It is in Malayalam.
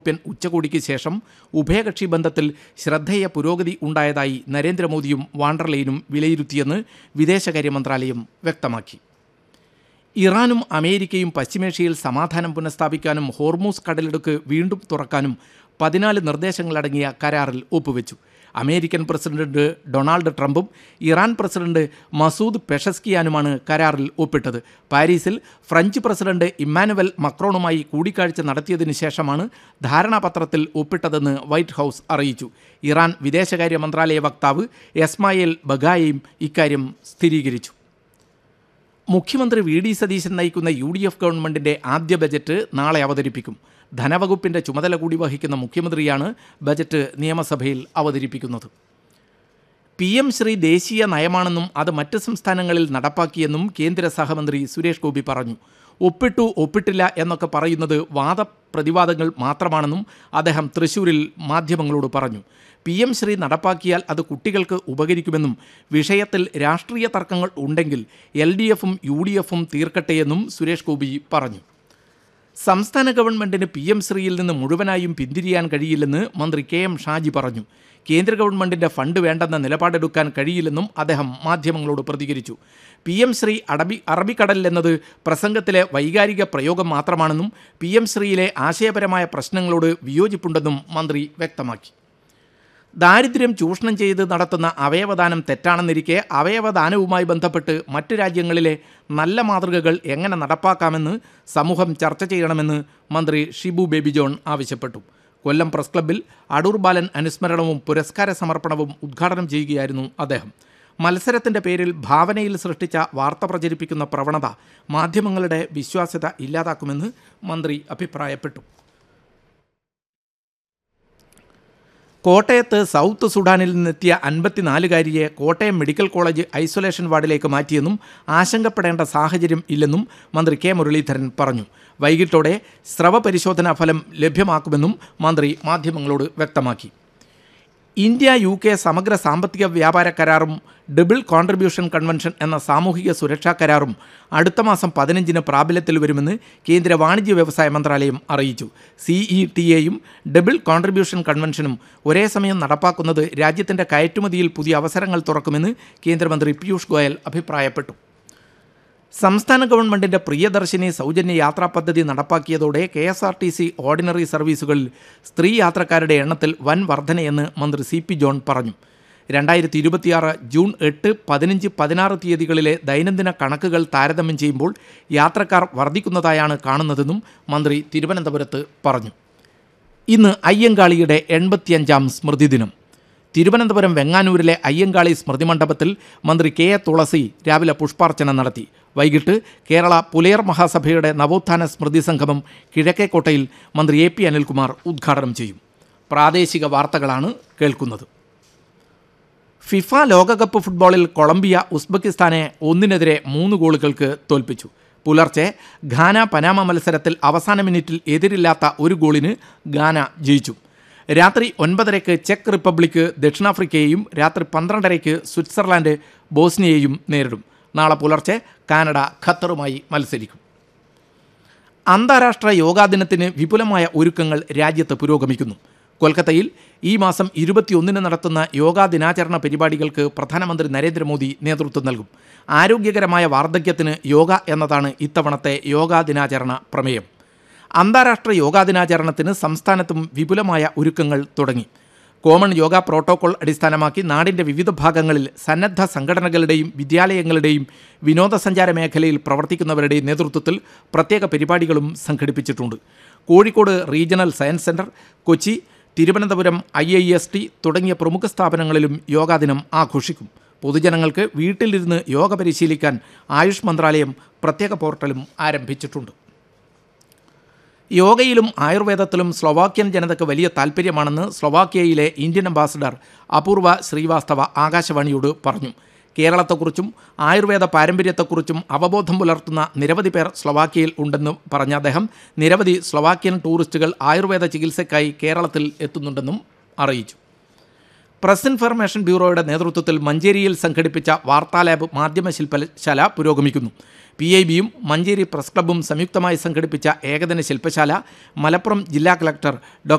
യൂറോപ്യൻ ഉച്ചകോടിക്ക് ശേഷം ഉഭയകക്ഷി ബന്ധത്തിൽ ശ്രദ്ധേയ പുരോഗതി ഉണ്ടായതായി നരേന്ദ്രമോദിയും വാണ്ടർലെയിനും വിലയിരുത്തിയെന്ന് വിദേശകാര്യ മന്ത്രാലയം വ്യക്തമാക്കി ഇറാനും അമേരിക്കയും പശ്ചിമേഷ്യയിൽ സമാധാനം പുനഃസ്ഥാപിക്കാനും ഹോർമൂസ് കടലിടുക്ക് വീണ്ടും തുറക്കാനും പതിനാല് നിർദ്ദേശങ്ങളടങ്ങിയ കരാറിൽ ഒപ്പുവെച്ചു അമേരിക്കൻ പ്രസിഡന്റ് ഡൊണാൾഡ് ട്രംപും ഇറാൻ പ്രസിഡന്റ് മസൂദ് പെഷസ്കിയാനുമാണ് കരാറിൽ ഒപ്പിട്ടത് പാരീസിൽ ഫ്രഞ്ച് പ്രസിഡന്റ് ഇമ്മാനുവൽ മക്രോണുമായി കൂടിക്കാഴ്ച നടത്തിയതിനു ശേഷമാണ് ധാരണാപത്രത്തിൽ ഒപ്പിട്ടതെന്ന് വൈറ്റ് ഹൗസ് അറിയിച്ചു ഇറാൻ വിദേശകാര്യ മന്ത്രാലയ വക്താവ് എസ്മായേൽ ബഗായയും ഇക്കാര്യം സ്ഥിരീകരിച്ചു മുഖ്യമന്ത്രി വി ഡി സതീശൻ നയിക്കുന്ന യു ഡി എഫ് ഗവൺമെൻറ്റിൻ്റെ ആദ്യ ബജറ്റ് നാളെ അവതരിപ്പിക്കും ധനവകുപ്പിൻ്റെ ചുമതല കൂടി വഹിക്കുന്ന മുഖ്യമന്ത്രിയാണ് ബജറ്റ് നിയമസഭയിൽ അവതരിപ്പിക്കുന്നത് പി എം ശ്രീ ദേശീയ നയമാണെന്നും അത് മറ്റ് സംസ്ഥാനങ്ങളിൽ നടപ്പാക്കിയെന്നും കേന്ദ്ര സഹമന്ത്രി സുരേഷ് ഗോപി പറഞ്ഞു ഒപ്പിട്ടു ഒപ്പിട്ടില്ല എന്നൊക്കെ പറയുന്നത് വാദപ്രതിവാദങ്ങൾ മാത്രമാണെന്നും അദ്ദേഹം തൃശൂരിൽ മാധ്യമങ്ങളോട് പറഞ്ഞു പി എം ശ്രീ നടപ്പാക്കിയാൽ അത് കുട്ടികൾക്ക് ഉപകരിക്കുമെന്നും വിഷയത്തിൽ രാഷ്ട്രീയ തർക്കങ്ങൾ ഉണ്ടെങ്കിൽ എൽ ഡി എഫും യു ഡി എഫും തീർക്കട്ടെയെന്നും സുരേഷ് ഗോപി പറഞ്ഞു സംസ്ഥാന ഗവൺമെന്റിന് പി എം ശ്രീയിൽ നിന്ന് മുഴുവനായും പിന്തിരിയാൻ കഴിയില്ലെന്ന് മന്ത്രി കെ എം ഷാജി പറഞ്ഞു കേന്ദ്ര ഗവൺമെന്റിന്റെ ഫണ്ട് വേണ്ടെന്ന നിലപാടെടുക്കാൻ കഴിയില്ലെന്നും അദ്ദേഹം മാധ്യമങ്ങളോട് പ്രതികരിച്ചു പി എം ശ്രീ അറബി അറബിക്കടൽ എന്നത് പ്രസംഗത്തിലെ വൈകാരിക പ്രയോഗം മാത്രമാണെന്നും പി എം ശ്രീയിലെ ആശയപരമായ പ്രശ്നങ്ങളോട് വിയോജിപ്പുണ്ടെന്നും മന്ത്രി വ്യക്തമാക്കി ദാരിദ്ര്യം ചൂഷണം ചെയ്ത് നടത്തുന്ന അവയവദാനം തെറ്റാണെന്നിരിക്കെ അവയവദാനവുമായി ബന്ധപ്പെട്ട് മറ്റു രാജ്യങ്ങളിലെ നല്ല മാതൃകകൾ എങ്ങനെ നടപ്പാക്കാമെന്ന് സമൂഹം ചർച്ച ചെയ്യണമെന്ന് മന്ത്രി ഷിബു ബേബി ജോൺ ആവശ്യപ്പെട്ടു കൊല്ലം പ്രസ് ക്ലബ്ബിൽ അടൂർ ബാലൻ അനുസ്മരണവും പുരസ്കാര സമർപ്പണവും ഉദ്ഘാടനം ചെയ്യുകയായിരുന്നു അദ്ദേഹം മത്സരത്തിൻ്റെ പേരിൽ ഭാവനയിൽ സൃഷ്ടിച്ച വാർത്ത പ്രചരിപ്പിക്കുന്ന പ്രവണത മാധ്യമങ്ങളുടെ വിശ്വാസ്യത ഇല്ലാതാക്കുമെന്ന് മന്ത്രി അഭിപ്രായപ്പെട്ടു കോട്ടയത്ത് സൗത്ത് സുഡാനിൽ നിന്നെത്തിയ അൻപത്തിനാലുകാരിയെ കോട്ടയം മെഡിക്കൽ കോളേജ് ഐസൊലേഷൻ വാർഡിലേക്ക് മാറ്റിയെന്നും ആശങ്കപ്പെടേണ്ട സാഹചര്യം ഇല്ലെന്നും മന്ത്രി കെ മുരളീധരൻ പറഞ്ഞു വൈകിട്ടോടെ സ്രവ പരിശോധനാ ഫലം ലഭ്യമാക്കുമെന്നും മന്ത്രി മാധ്യമങ്ങളോട് വ്യക്തമാക്കി ഇന്ത്യ യു കെ സമഗ്ര സാമ്പത്തിക വ്യാപാര കരാറും ഡബിൾ കോൺട്രിബ്യൂഷൻ കൺവെൻഷൻ എന്ന സാമൂഹിക സുരക്ഷാ കരാറും അടുത്ത മാസം പതിനഞ്ചിന് പ്രാബല്യത്തിൽ വരുമെന്ന് കേന്ദ്ര വാണിജ്യ വ്യവസായ മന്ത്രാലയം അറിയിച്ചു സിഇ ടി എയും ഡബിൾ കോൺട്രിബ്യൂഷൻ കൺവെൻഷനും ഒരേ സമയം നടപ്പാക്കുന്നത് രാജ്യത്തിൻ്റെ കയറ്റുമതിയിൽ പുതിയ അവസരങ്ങൾ തുറക്കുമെന്ന് കേന്ദ്രമന്ത്രി പീയൂഷ് ഗോയൽ അഭിപ്രായപ്പെട്ടു സംസ്ഥാന ഗവൺമെന്റിന്റെ പ്രിയദർശിനി സൗജന്യ യാത്രാ പദ്ധതി നടപ്പാക്കിയതോടെ K S R T C ordinary സർവീസുകളിൽ സ്ത്രീ യാത്രക്കാരുടെ എണ്ണത്തിൽ വൻ വർധനയെന്ന് മന്ത്രി സി പി ജോൺ പറഞ്ഞു രണ്ടായിരത്തി ഇരുപത്തിയാറ് ജൂൺ എട്ട് പതിനഞ്ച് പതിനാറ് തീയതികളിലെ ദൈനംദിന കണക്കുകൾ താരതമ്യം ചെയ്യുമ്പോൾ യാത്രക്കാർ വർദ്ധിക്കുന്നതായാണ് കാണുന്നതെന്നും മന്ത്രി തിരുവനന്തപുരത്ത് പറഞ്ഞു ഇന്ന് അയ്യങ്കാളിയുടെ എൺപത്തിയഞ്ചാം സ്മൃതി ദിനം തിരുവനന്തപുരം വെങ്ങാനൂരിലെ അയ്യങ്കാളി സ്മൃതി മണ്ഡപത്തിൽ മന്ത്രി കെ എ തുളസി രാവിലെ പുഷ്പാർച്ചന നടത്തി വൈകിട്ട് കേരള പുലയർ മഹാസഭയുടെ നവോത്ഥാന സ്മൃതി സംഗമം കിഴക്കേക്കോട്ടയിൽ മന്ത്രി എ പി അനിൽകുമാർ ഉദ്ഘാടനം ചെയ്യും പ്രാദേശിക വാർത്തകളാണ് കേൾക്കുന്നത് ഫിഫ ലോകകപ്പ് ഫുട്ബോളിൽ കൊളംബിയ ഉസ്ബെക്കിസ്ഥാനെ ഒന്നിനെതിരെ മൂന്ന് ഗോളുകൾക്ക് തോൽപ്പിച്ചു പുലർച്ചെ ഘാന പനാമ മത്സരത്തിൽ അവസാന മിനിറ്റിൽ എതിരില്ലാത്ത ഒരു ഗോളിന് ഘാന ജയിച്ചു രാത്രി ഒൻപതരയ്ക്ക് ചെക്ക് റിപ്പബ്ലിക്ക് ദക്ഷിണാഫ്രിക്കയെയും രാത്രി പന്ത്രണ്ടരയ്ക്ക് സ്വിറ്റ്സർലാൻഡ് ബോസ്നിയയെയും നേരിടും നാളെ പുലർച്ചെ കാനഡ ഖത്തറുമായി മത്സരിക്കും അന്താരാഷ്ട്ര യോഗാ ദിനത്തിന് വിപുലമായ ഒരുക്കങ്ങൾ രാജ്യത്ത് പുരോഗമിക്കുന്നു കൊൽക്കത്തയിൽ ഈ മാസം ഇരുപത്തിയൊന്നിന് നടത്തുന്ന യോഗാ ദിനാചരണ പരിപാടികൾക്ക് പ്രധാനമന്ത്രി നരേന്ദ്രമോദി നേതൃത്വം നൽകും ആരോഗ്യകരമായ വാർദ്ധക്യത്തിന് യോഗ എന്നതാണ് ഇത്തവണത്തെ യോഗാ ദിനാചരണ പ്രമേയം അന്താരാഷ്ട്ര യോഗാ ദിനാചരണത്തിന് സംസ്ഥാനത്തും വിപുലമായ ഒരുക്കങ്ങൾ തുടങ്ങി കോമൺ യോഗ പ്രോട്ടോകോൾ അടിസ്ഥാനമാക്കി നാടിൻ്റെ വിവിധ ഭാഗങ്ങളിൽ സന്നദ്ധ സംഘടനകളുടെയും വിദ്യാലയങ്ങളുടെയും വിനോദസഞ്ചാര മേഖലയിൽ പ്രവർത്തിക്കുന്നവരുടെയും നേതൃത്വത്തിൽ പ്രത്യേക പരിപാടികളും സംഘടിപ്പിച്ചിട്ടുണ്ട് Kozhikode regional science centre Kochi Thiruvananthapuram I I S T തുടങ്ങിയ പ്രമുഖ സ്ഥാപനങ്ങളിലും യോഗാ ദിനം ആഘോഷിക്കും പൊതുജനങ്ങൾക്ക് വീട്ടിലിരുന്ന് യോഗ പരിശീലിക്കാൻ ആയുഷ് മന്ത്രാലയം പ്രത്യേക പോർട്ടലും ആരംഭിച്ചിട്ടുണ്ട് യോഗയിലും ആയുർവേദത്തിലും സ്ലൊവാക്യൻ ജനതയ്ക്ക് വലിയ താൽപ്പര്യമാണെന്ന് സ്ലൊവാക്യയിലെ ഇന്ത്യൻ അംബാസഡർ അപൂർവ ശ്രീവാസ്തവ ആകാശവാണിയോട് പറഞ്ഞു കേരളത്തെക്കുറിച്ചും ആയുർവേദ പാരമ്പര്യത്തെക്കുറിച്ചും അവബോധം പുലർത്തുന്ന നിരവധി പേർ സ്ലൊവാക്യയിൽ ഉണ്ടെന്ന് പറഞ്ഞ അദ്ദേഹം നിരവധി സ്ലൊവാക്യൻ ടൂറിസ്റ്റുകൾ ആയുർവേദ ചികിത്സയ്ക്കായി കേരളത്തിൽ എത്തുന്നുണ്ടെന്നും അറിയിച്ചു പ്രസ് ഇൻഫർമേഷൻ ബ്യൂറോയുടെ നേതൃത്വത്തിൽ മഞ്ചേരിയിൽ സംഘടിപ്പിച്ച വാർത്താ ലാബ് മാധ്യമ ശില്പശാല പുരോഗമിക്കുന്നു പി ഐ ബിയും മഞ്ചേരി പ്രസ് ക്ലബ്ബും സംയുക്തമായി സംഘടിപ്പിച്ച ഏകദിന ശില്പശാല മലപ്പുറം ജില്ലാ കളക്ടർ ഡോക്ടർ